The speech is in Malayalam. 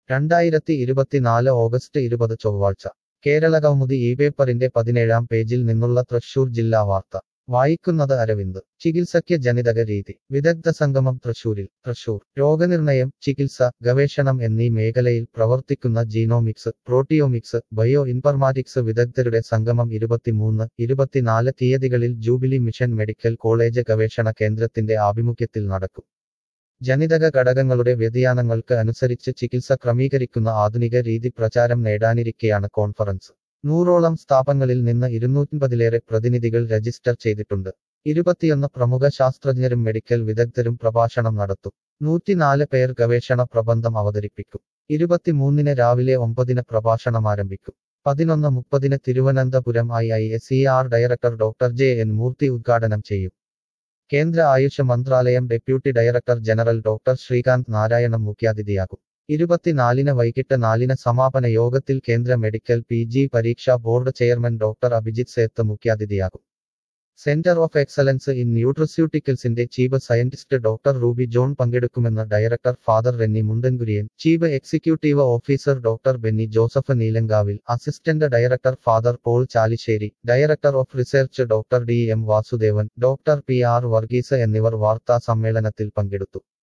രണ്ടായിരത്തി ഇരുപത്തിനാല് ഓഗസ്റ്റ് ഇരുപത് ചൊവ്വാഴ്ച കേരളകൗമുദി ഈ പേപ്പറിന്റെ പതിനേഴാം പേജിൽ നിന്നുള്ള തൃശൂർ ജില്ലാ വാർത്ത വായിക്കുന്നത് അരവിന്ദ് ചികിത്സയ്ക്ക് ജനിതക രീതി വിദഗ്ധ സംഗമം തൃശൂരിൽ തൃശൂർ രോഗനിർണയം ചികിത്സ ഗവേഷണം എന്നീ മേഖലയിൽ പ്രവർത്തിക്കുന്ന ജീനോമിക്സ് പ്രോട്ടിയോമിക്സ് ബയോ ഇൻഫർമാറ്റിക്സ് വിദഗ്ധരുടെ സംഗമം ഇരുപത്തിമൂന്ന് ഇരുപത്തിനാല് തീയതികളിൽ ജൂബിലി മിഷൻ മെഡിക്കൽ കോളേജ് ഗവേഷണ കേന്ദ്രത്തിന്റെ ആഭിമുഖ്യത്തിൽ നടക്കും ജനിതക ഘടകങ്ങളുടെ വ്യതിയാനങ്ങൾക്ക് അനുസരിച്ച് ചികിത്സ ക്രമീകരിക്കുന്ന ആധുനിക രീതി പ്രചാരം നേടാനിരിക്കെയാണ് കോൺഫറൻസ് നൂറോളം സ്ഥാപനങ്ങളിൽ നിന്ന് ഇരുന്നൂറ്റിമ്പതിലേറെ പ്രതിനിധികൾ രജിസ്റ്റർ ചെയ്തിട്ടുണ്ട് ഇരുപത്തിയൊന്ന് പ്രമുഖ ശാസ്ത്രജ്ഞരും മെഡിക്കൽ വിദഗ്ധരും പ്രഭാഷണം നടത്തും നൂറ്റിനാല് പേർ ഗവേഷണ പ്രബന്ധം അവതരിപ്പിക്കും ഇരുപത്തിമൂന്നിന് രാവിലെ ഒമ്പതിന് പ്രഭാഷണം ആരംഭിക്കും പതിനൊന്ന് മുപ്പതിന് Thiruvananthapuram I I S E R director doctor J N Murthy ഉദ്ഘാടനം ചെയ്യും കേന്ദ്ര ആയുഷ് മന്ത്രാലയം deputy director general doctor Srikanth Narayanan മുഖ്യാതിഥിയാകും ഇരുപത്തിനാലിന് വൈകിട്ട് നാലിന് സമാപന യോഗത്തിൽ കേന്ദ്ര മെഡിക്കൽ പി ജി പരീക്ഷാ board chairman doctor Abhijit Seth മുഖ്യാതിഥിയാകും സെന്റർ ഓഫ് എക്സലൻസ് ഇൻ ന്യൂട്രസ്യൂട്ടിക്കൽസിന്റെ chief scientist doctor Ruby John പങ്കെടുക്കുമെന്ന് director father Renny Mundankurian chief executive officer doctor Benny Joseph Neelankavil assistant director father Paul Chalissery director of research doctor D M Vasudevan doctor P R Varghese എന്നിവർ വാർത്താ സമ്മേളനത്തിൽ പങ്കെടുത്തു